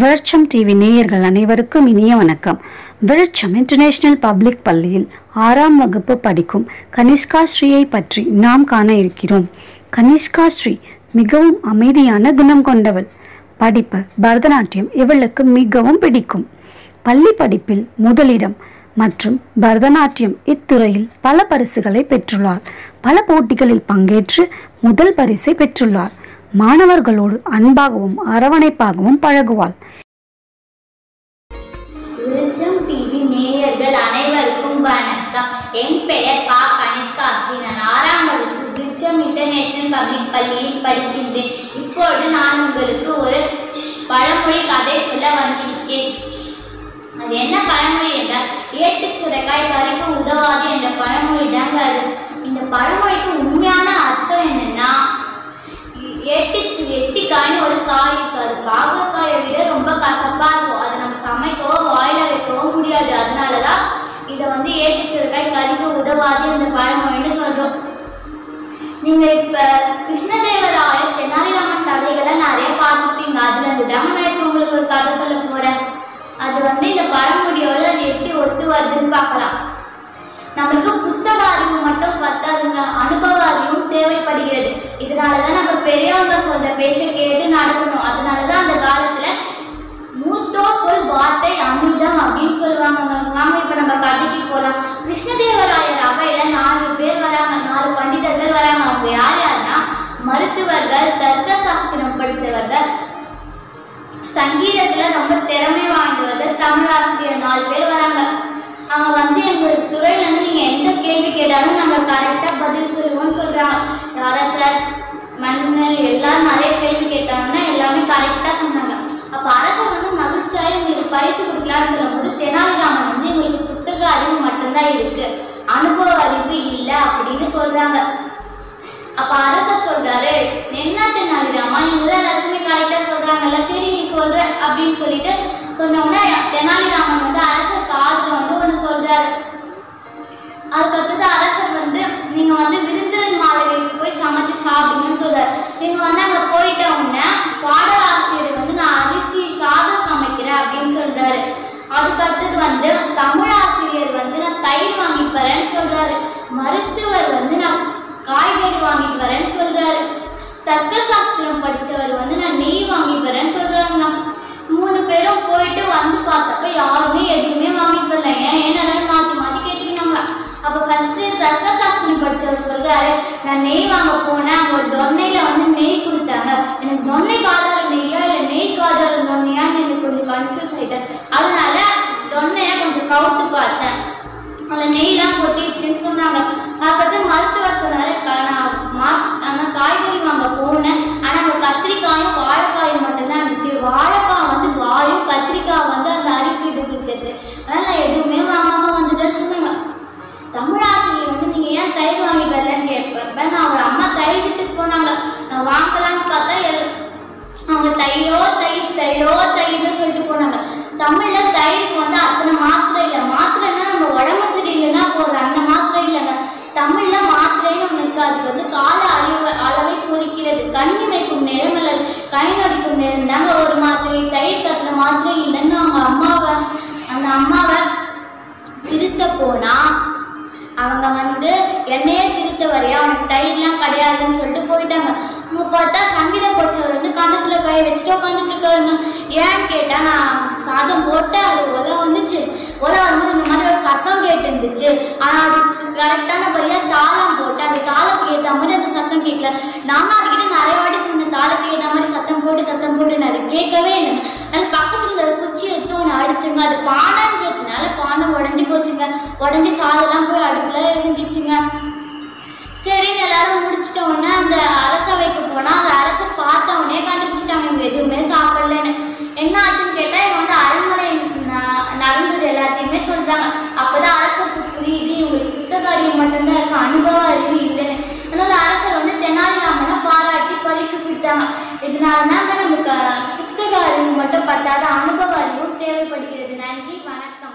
விழுச்சம் TV நேயர்கள் அனைவருக்கும் இனிய வணக்கம் விழுச்சம் இன்டர்நேஷனல் பப்ளிக் பள்ளியில் ஆறாம் வகுப்பு படிக்கும் கனிஷ்கா ஸ்ரீயை பற்றி நாம் காண இருக்கிறோம் கனிஷ்கா ஸ்ரீ மிகவும் அமைதியான குணம் கொண்டவள் படிப்பு பரதநாட்டியம் இவளுக்கு மிகவும் பிடிக்கும் பள்ளி படிப்பில் முதலிடம் மற்றும் பரதநாட்டியம் இத்துறையில் பல பரிசுகளை பெற்றுள்ளார் பல போட்டிகளில் பங்கேற்று முதல் பரிசை பெற்றுள்ளார் மாணவர்களோடு அன்பாகவும் அரவணைப்பாகவும் பழகுவாள் விருச்சம் டிவி நேயர்கள் அனைவருக்கும் வணக்கம் என் பெயர் பா கனிஷ்கா ஸ்ரீ நான் ஆறாம் வகுப்பு விருச்சம் இன்டர்நேஷனல் பப்ளிக் பள்ளியில் படிக்கின்றேன் இப்பொழுது நான் உங்களுக்கு ஒரு பழமொழி கதை சொல்ல வந்திருக்கேன் அது என்ன பழமொழி என்றால் ஏட்டுச் சுரைக்காய் கறிக்கு உதவாது என்ற பழமொழி தாங்க அது இந்த பழமொழிக்கு உண்மையான அர்த்தம் என்னன்னா எட்டி எட்டிக்காய்னு ஒரு காய் இருக்கு அது பாகக்காயை விட ரொம்ப கசப்பா இருக்கும் அதை நம்ம சமைக்கவோ வாயில வைக்கவோ முடியாது அதனாலதான் இதை வந்து ஏட்டுச்சுரக்காய் கறிக்கு உதவாது இந்த பழமொழின்னு சொல்றோம் நீங்க இப்ப கிருஷ்ணதேவராயர் தெனாலிராமன் கதைகளை நிறைய பார்த்துப்பீங்க அதுல இருந்து தாங்க நான் இப்ப உங்களுக்கு ஒரு கதை சொல்ல போறேன் அது வந்து இந்த பழமொழியோட அது எப்படி ஒத்து வருதுன்னு பார்க்கலாம் நம்மளுக்கு புத்தக அறிவு மட்டும் பத்தாதுங்க அனுபவ அறிவும் தேவைப்படுகிறது இதனாலதான் நம்ம பெரியவங்க சொல்ற பேச்சை கேட்டு நடக்கணும் அதனாலதான் அந்த காலத்துல மூத்தோ சொல் வார்த்தை அமிர்தம் அப்படின்னு சொல்லுவாங்க வாங்க இப்ப நம்ம கதைக்கு போலாம் கிருஷ்ணதேவராயர் அவையில நாலு பேர் வராங்க நாலு பண்டிதர்கள் வராங்க அவங்க யார் யாருன்னா மருத்துவர்கள் தர்க்க சாஸ்திரம் படிச்சவர்கள் சங்கீதத்துல ரொம்ப திறமை வாய்ந்தவர்கள் தமிழாசிரியர் நாலு பேர் வராங்க அவங்க வந்து எங்க துறையில இருந்து நீங்க எந்த கேள்வி கேட்டாலும் நாங்க கரெக்டா பதில் சொல்லுவோம்னு சொல்றாங்க அரசர் மன்னர் எல்லாரும் நிறைய கேள்வி கேட்டாங்கன்னா எல்லாமே கரெக்டா சொன்னாங்க அப்ப அரசர் வந்து மகிழ்ச்சியாய் உங்களுக்கு பரிசு கொடுக்கலாம்னு சொல்லும்போது தெனாலிராமன் வந்து எங்களுக்கு புத்தக அறிவு மட்டும்தான் இருக்கு அனுபவ அறிவு இல்லை அப்படின்னு சொல்றாங்க அப்ப அரசர் சொல்றாரு என்ன தெனாலிராமா இவங்க தான் எல்லாத்துக்குமே கரெக்டா சொல்றாங்கல்ல சரி நீ சொல்ற அப்படின்னு சொல்லிட்டு சொன்ன உடனே தெனாலிராமன் வந்து அரசர் காதுல வந்து ஒண்ணு சொல்றாரு அதுக்கு அடுத்தது அரசர் வந்து நீங்க வந்து விருந்தினர் மாளிகைக்கு போய் சமைச்சு சாப்பிடுங்கன்னு சொல்றாரு நீங்க வந்து அங்க போயிட்ட உடனே பாடலாசிரியர் வந்து நான் அரிசி சாதம் சமைக்கிறேன் அப்படின்னு சொல்றாரு அதுக்கு அடுத்தது வந்து தமிழ் ஆசிரியர் வந்து நான் தயிர் வாங்கிட்டு வரேன்னு சொல்றாரு மருத்துவர் வந்து நான் காய்கறி வாங்கிட்டு வரேன்னு சொல்றாரு தர்க்க சாஸ்திரம் படிச்சவர் வந்து நான் நெய் வாங்கிட்டு வரேன்னு சொல்றாங்க மூணு பேரும் போயிட்டு வந்து பார்த்தப்ப யாருமே எதுவுமே வாங்கிட்டு வரல ஏன் ஏன்னா மாத்தி மாத்தி கேட்டுக்கினாங்களா அப்ப ஃபர்ஸ்ட் தர்க்க சாஸ்திரம் படிச்சவர் சொல்றாரு நான் நெய் வாங்க போனேன் அங்க ஒரு தொன்னையில வந்து நெய் கொடுத்தாங்க எனக்கு தொன்னைக்கு ஆதாரம் நெய்யா இல்ல நெய்க்கு ஆதாரம் தொன்னையான்னு எனக்கு கொஞ்சம் கன்ஃபியூஸ் ஆயிட்டேன் அதனால தொன்னைய கொஞ்சம் கவுத்து பார்த்தேன் அதுல நெய்லாம் கொட்டிடுச்சுன்னு சொன்னாங்க அதுக்கடுத்து மருத்துவர் சொன்னாரு "க- நான் மா- நான் காய்கறி வாங்க போனேன் ஆனா அங்க கத்திரிக்காயும் வாழைக்காயும் மட்டும்தான் இருந்துச்சு வாழைக்காய் வந்து வாயும் கத்திரிக்காய் வந்து அந்த அரிப்பு இது கொடுத்தது அதனால நான் எதுவுமே வாங்காம வந்துட்டேன்னு சொன்னாங்க தமிழாசிரியர் வந்து நீங்க ஏன் தயிர் வாங்கிட்டு வரலன்னு கேட்பப்ப நான் அவர் அம்மா தயிர் வித்துக்கு போனாங்க நான் வாங்கலாம்னு பார்த்தா எல்- அவங்க தயிரோ தயிர் தயிரோ தயிர்னு சொல்லிட்டு போனாங்க தமிழ்ல தயிருக்கு வந்து அத்தனை மாத்திரை இல்லை மாத்திரைன்னா நம்ம உடம்பு சரியில்லைன்னா போதும் அந்த மாத்திரை இல்லைங்க தமிழ்ல மாத்திரைன்னு ஒண்ணு இருக்கு அதுக்கு வந்து கால அறிவு அளவை குறிக்கிறது கண்ணிமைக்கும் நேரம் அல்லது கை நடிக்கும் நேரம் தாங்க ஒரு மாத்திரை தயிர் கத்துற மாத்திரை இல்லைன்னு அவங்க அம்மாவை அந்த அம்மாவை திருத்த போனா அவங்க வந்து என்னையே திருத்த வரையா அவனுக்கு தயிர்லாம் கிடையாதுன்னு சொல்லிட்டு போயிட்டாங்க அவங்க பார்த்தா சங்கீத படிச்சவர் வந்து கணத்துல கை வச்சுட்டு உட்காந்துட்டு இருக்காருங்க ஏன்னு கேட்டா நான் சாதம் போட்டேன் அது உல வந்துச்சு உல வரும்போது இந்த மாதிரி ஒரு சத்தம் கேட்டு இருந்துச்சு ஆனா அது கரெக்டான படியா தாளம் போட்டேன் அந்த தாளத்துக்கு ஏத்த மாதிரி அந்த சத்தம் கேட்கல நானும் அதுக்கிட்ட நிறைய வாட்டி சொன்ன தாளத்துக்கு ஏத்த மாதிரி சத்தம் போட்டு சத்தம் போட்டு அது கேட்கவே இல்லைங்க அது பக்கத்துல இருந்த ஒரு குச்சி எடுத்து ஒன்று அடிச்சுங்க அது பானைன்றதுனால பானை உடஞ்சி போச்சுங்க உடஞ்சி சாதெல்லாம் போய் அடுப்புல எரிஞ்சிச்சுங்க சரின்னு எல்லாரும் முடிச்சிட்ட உடனே அந்த அரசவைக்கு போனா அந்த அரசர் பார்த்த உடனே கண்டுபிடிச்சிட்டாங்க இவங்க எதுவுமே சாப்பிடலன்னு என்ன ஆச்சுன்னு கேட்டா இவங்க வந்து அரண்மனை ந- நடந்தது எல்லாத்தையுமே சொல்றாங்க அப்பதான் அரசருக்கு புரியுது இவங்களுக்கு புத்தக அறிவு மட்டும்தான் இருக்கு அனுபவ அறிவு இல்லைன்னு அதனால அரசர் வந்து தெனாலிராமனை பாராட்டி பரிசு கொடுத்தாங்க இதனாலதாங்க நமக்கு புத்தக அறிவு மட்டும் பத்தாத அனுபவ அறிவும் தேவைப்படுகிறது நன்றி வணக்கம்